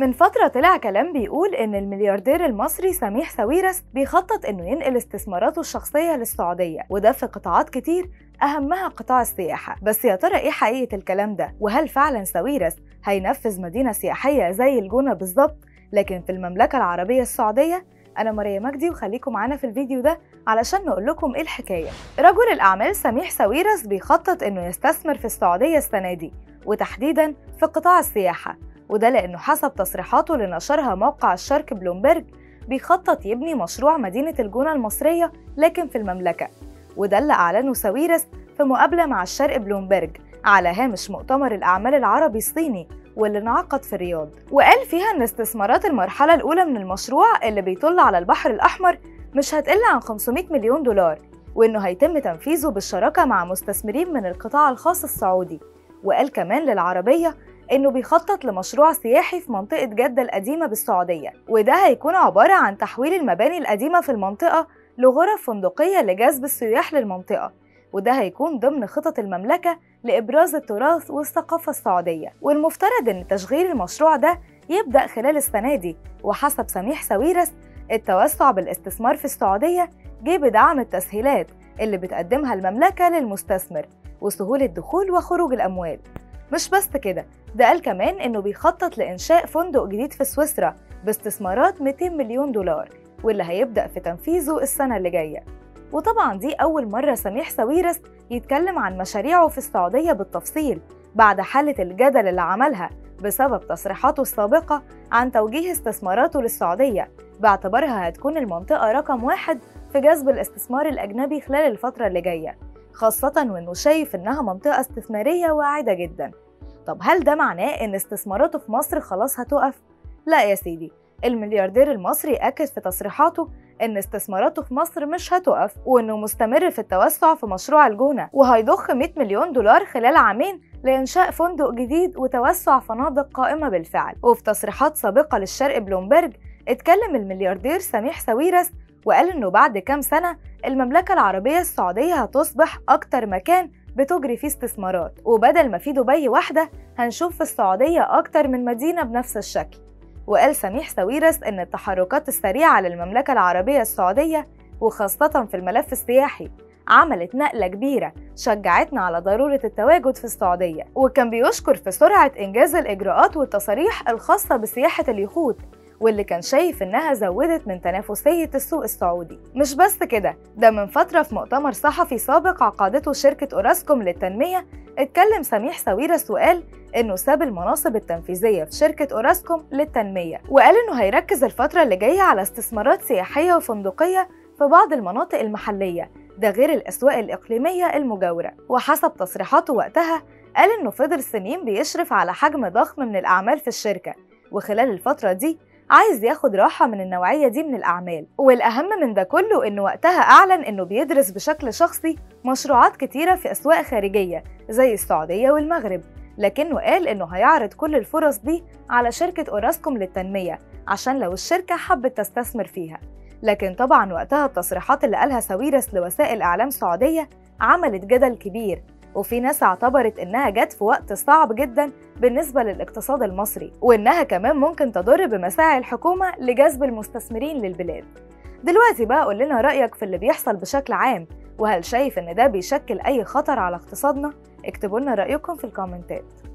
من فترة طلع كلام بيقول إن الملياردير المصري سميح ساويرس بيخطط إنه ينقل استثماراته الشخصية للسعودية وده في قطاعات كتير أهمها قطاع السياحة بس يا ترى إيه حقيقة الكلام ده وهل فعلا ساويرس هينفذ مدينة سياحية زي الجونة بالظبط لكن في المملكة العربية السعودية أنا مريم مجدي وخليكم معانا في الفيديو ده علشان نقول لكم إيه الحكاية رجل الأعمال سميح ساويرس بيخطط إنه يستثمر في السعودية السنة دي وتحديدا في قطاع السياحة وده لأنه حسب تصريحاته لنشرها موقع الشرق بلومبرج بيخطط يبني مشروع مدينة الجونة المصرية لكن في المملكة وده اللي أعلنه ساويرس في مقابلة مع الشرق بلومبرج على هامش مؤتمر الأعمال العربي الصيني واللي انعقد في الرياض وقال فيها إن استثمارات المرحلة الأولى من المشروع اللي بيطل على البحر الأحمر مش هتقل عن 500 مليون دولار وإنه هيتم تنفيذه بالشراكة مع مستثمرين من القطاع الخاص السعودي وقال كمان للعربية إنه بيخطط لمشروع سياحي في منطقة جدة القديمة بالسعودية وده هيكون عبارة عن تحويل المباني القديمة في المنطقة لغرف فندقية لجذب السياح للمنطقة وده هيكون ضمن خطط المملكة لإبراز التراث والثقافة السعودية والمفترض إن تشغيل المشروع ده يبدأ خلال السنة دي وحسب سميح ساويرس التوسع بالاستثمار في السعودية جه بدعم التسهيلات اللي بتقدمها المملكة للمستثمر وسهولة دخول وخروج الأموال مش بس كده ده قال كمان إنه بيخطط لإنشاء فندق جديد في سويسرا باستثمارات 200 مليون دولار واللي هيبدأ في تنفيذه السنة اللي جاية وطبعا دي أول مرة سميح ساويرس يتكلم عن مشاريعه في السعودية بالتفصيل بعد حالة الجدل اللي عملها بسبب تصريحاته السابقة عن توجيه استثماراته للسعودية باعتبارها هتكون المنطقة رقم واحد في جذب الاستثمار الأجنبي خلال الفترة اللي جاية خاصة وإنه شايف إنها منطقة استثمارية واعدة جدا طب هل ده معناه إن استثماراته في مصر خلاص هتقف؟ لا يا سيدي الملياردير المصري أكد في تصريحاته إن استثماراته في مصر مش هتقف وإنه مستمر في التوسع في مشروع الجونة وهيضخ 100 مليون دولار خلال عامين لإنشاء فندق جديد وتوسع فنادق قائمة بالفعل وفي تصريحات سابقة للشرق بلومبرج اتكلم الملياردير سميح ساويرس وقال إنه بعد كام سنة المملكة العربية السعودية هتصبح أكتر مكان بتجري فيه استثمارات وبدل ما في دبي واحدة هنشوف في السعودية أكتر من مدينة بنفس الشكل وقال سميح ساويرس إن التحركات السريعة للمملكة العربية السعودية وخاصة في الملف السياحي عملت نقلة كبيرة شجعتنا على ضرورة التواجد في السعودية وكان بيشكر في سرعة إنجاز الإجراءات والتصاريح الخاصة بسياحة اليخوت واللي كان شايف إنها زودت من تنافسية السوق السعودي مش بس كده ده من فترة في مؤتمر صحفي سابق عقدته شركة أوراسكوم للتنمية اتكلم سميح ساويرس وقال إنه ساب المناصب التنفيذية في شركة أوراسكوم للتنمية وقال إنه هيركز الفترة اللي جاية على استثمارات سياحية وفندقية في بعض المناطق المحلية ده غير الأسواق الإقليمية المجاورة وحسب تصريحاته وقتها قال إنه فضل سنين بيشرف على حجم ضخم من الأعمال في الشركة وخلال الفترة دي عايز ياخد راحة من النوعية دي من الأعمال والأهم من ده كله إنه وقتها أعلن إنه بيدرس بشكل شخصي مشروعات كتيرة في أسواق خارجية زي السعودية والمغرب لكنه قال إنه هيعرض كل الفرص دي على شركة أوراسكوم للتنمية عشان لو الشركة حبت تستثمر فيها لكن طبعا وقتها التصريحات اللي قالها ساويرس لوسائل إعلام سعودية عملت جدل كبير وفي ناس اعتبرت إنها جت في وقت صعب جدا بالنسبة للاقتصاد المصري وإنها كمان ممكن تضر بمساعي الحكومة لجذب المستثمرين للبلاد دلوقتي بقى قول لنا رأيك في اللي بيحصل بشكل عام وهل شايف إن ده بيشكل أي خطر على اقتصادنا؟ اكتبوا لنا رأيكم في الكومنتات